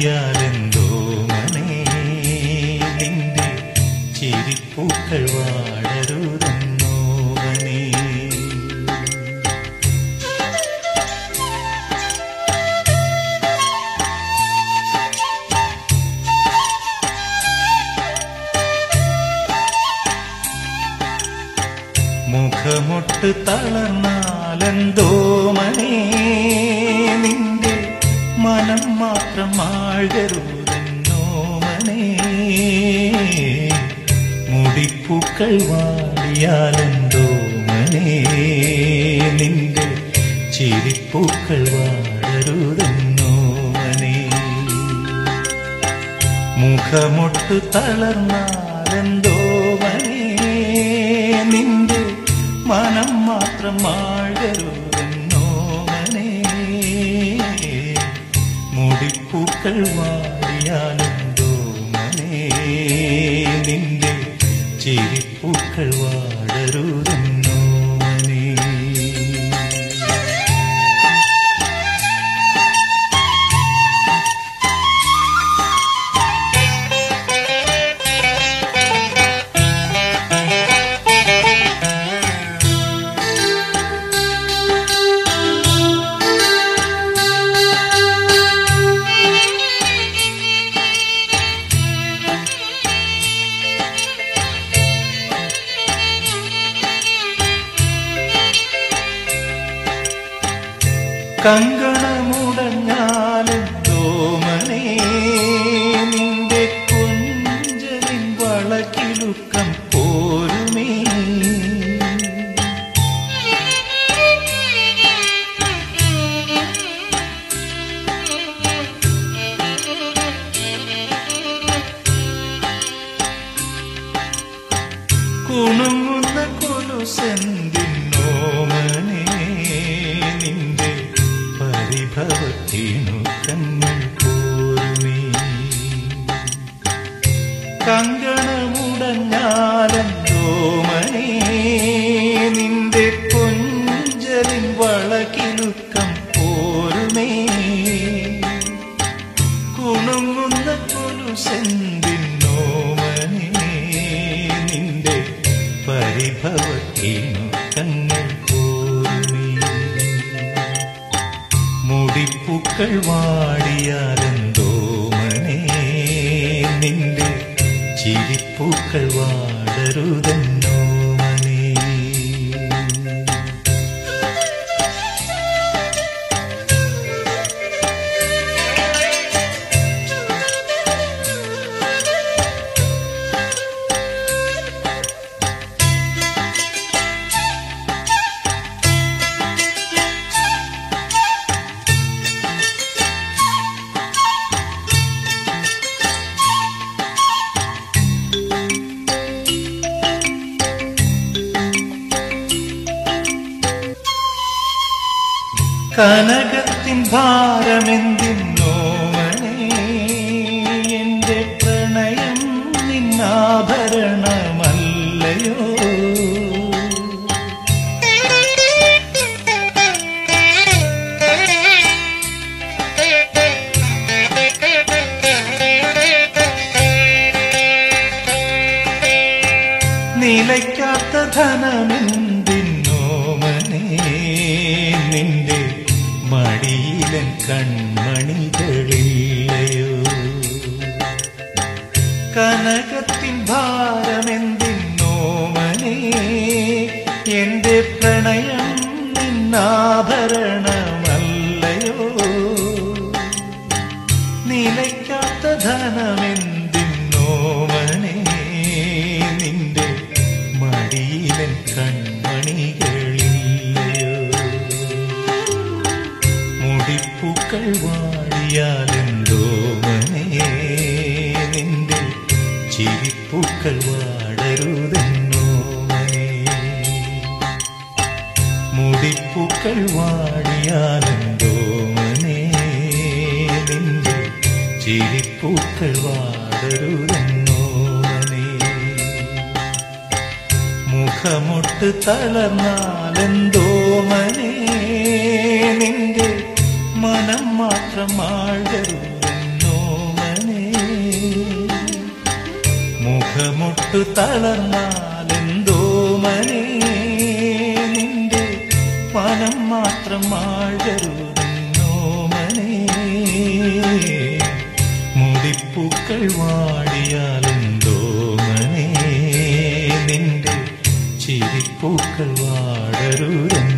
വാടിയാലെന്തോ മനെ നിന്റെ ചിരിപ്പൂക്കൾ വാടരുതെന്നോ മനെ മുഖമൊട്ട് തളർന്നാലെന്തോ മനെ നിന്റെ മനം മാത്രം ആഴരുതെന്നോ മനെ മുടിപ്പൂക്കൾ വാടിയാലെന്തോ മനെ നിന്റെ ചിരിപ്പൂക്കൾ വാടരുതെന്നോ മനെ മുഖമൊട്ട് തളർന്നാലെന്തോ മനെ നിന്റെ മനം മാത്രം ആഴരുതെന്നോ മനെ മുടിപ്പൂക്കൾ വാടിയാലെന്തോ മനെ നിന്റെ ചിരിപ്പൂക്കൾ വാടരുതെന്നോ മനെ കങ്കണമുടഞ്ഞാലെന്തോ മനെ നിന്റെ കുഞ്ചലിൻ വളക്കിലുക്കം പോരുമേ കുണുങ്ങുന്ന കൊലുസെന്തിന്നോ മനെ നിന്റെ പരിഭവത്തിനു കണ്ണൽ പോരുമേ കങ്കണമുടഞ്ഞാലെന്തോ മനെ നിന്റെ കൊഞ്ചലിൻ വളകിലുക്കം പോരുമേ കുണുങ്ങുന്ന കൊലുസെന്തിന്നോ മനെ നിന്റെ പരിഭവത്തിനു കണ്ണൽ പോരുമേ മുടിപ്പൂക്കൾ വാടിയാലെന്തോ മനെ നിന്റെ ചിരിപ്പൂക്കൾ വാടരുതെന്നോ മനെ കനകത്തിൻ ഭാരമെന്തിന്നോ മനെ എന്റെ പ്രണയം നിന്നാഭരണമല്ലയോ നിലയ്ക്കാത്ത ധനമെന്തിന്നോ മനെ നിന്റെ മടിയിലൻ കൺമണികളില്ലയോ കനകത്തിൻ ഭാരമെന്തിന്നോ മനെ എന്റെ പ്രണയം നിന്നാഭരണമല്ലയോ നിലയ്ക്കാത്ത ധനമെന്തിന്നോ മനെ നിന്റെ മടിയിലൻ കൺമണികളില്ലയോ മുടിപ്പൂക്കൾ വാടിയാലെന്തോ മനെ നിന്റെ ചിരിപ്പൂക്കൾ വാടരുതെന്നോ മനെ മുടിപ്പൂക്കൾ വാടിയാലെന്തോ മനെ നിന്റെ ചിരിപ്പൂക്കൾ വാടരുതെന്നോ മനെ മുഖമൊട്ട് തളർന്നാലെന്തോ മനെ നിന്റെ മനം മാത്രം ആഴരുതെന്നോ മേഘമൊട്ടു തളർന്നാലെന്തോ മനെ നിന്റെ മനം മാത്രം മാഴരുതെന്നോ മനെ മുടിപ്പൂക്കൾ വാടിയാലെന്തോ മനെ നിന്റെ ചിരിപ്പൂക്കൾ വാടരുതെന്നോ